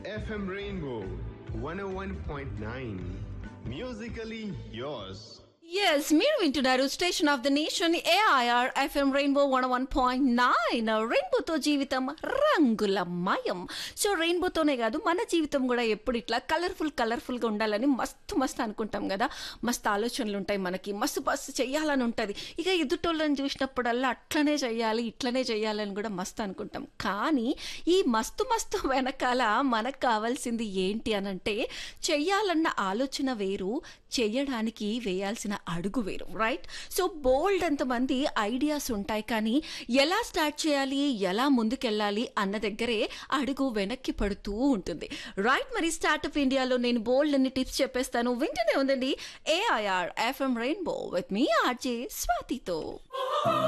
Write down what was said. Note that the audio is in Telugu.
FM Rainbow 101.9. Musically yours. Yes మీరు వింటున్నారు station of the nation AIR FM Rainbow one one point nine రెయిన్బోతో జీవితం రంగులమయం సో రెయిన్బోతోనే కాదు మన జీవితం కూడా ఎప్పుడు ఇట్లా కలర్ఫుల్ కలర్ఫుల్గా ఉండాలని మస్తు మస్తు అనుకుంటాం కదా మస్తు ఆలోచనలు ఉంటాయి మనకి మస్తు మస్తు చెయ్యాలని ఉంటుంది ఇక ఎదుటోళ్ళని చూసినప్పుడల్లా అట్లనే చెయ్యాలి ఇట్లనే చెయ్యాలని కూడా మస్తు అనుకుంటాం కానీ ఈ మస్తు మస్తు వెనకాల మనకు కావాల్సింది ఏంటి అనంటే చెయ్యాలన్న ఆలోచన వేరు చెయ్యడానికి వేయాల్సిన అడుగు వేరు రైట్ సో బోల్డ్ అంతమంది ఐడియాస్ ఉంటాయి కానీ ఎలా స్టార్ట్ చేయాలి ఎలా ముందుకెళ్ళాలి అన్న దగ్గరే అడుగు వెనక్కి పడుతూ ఉంటుంది రైట్ మరి స్టార్ట్అప్ ఇండియాలో నేను బోల్డ్ అన్ని టిప్స్ చెప్పేస్తాను వింటూనే ఉందండి ఏఐఆర్ ఎఫ్ఎం రెయిన్బో విత్ మీ ఆర్జే స్వాతితో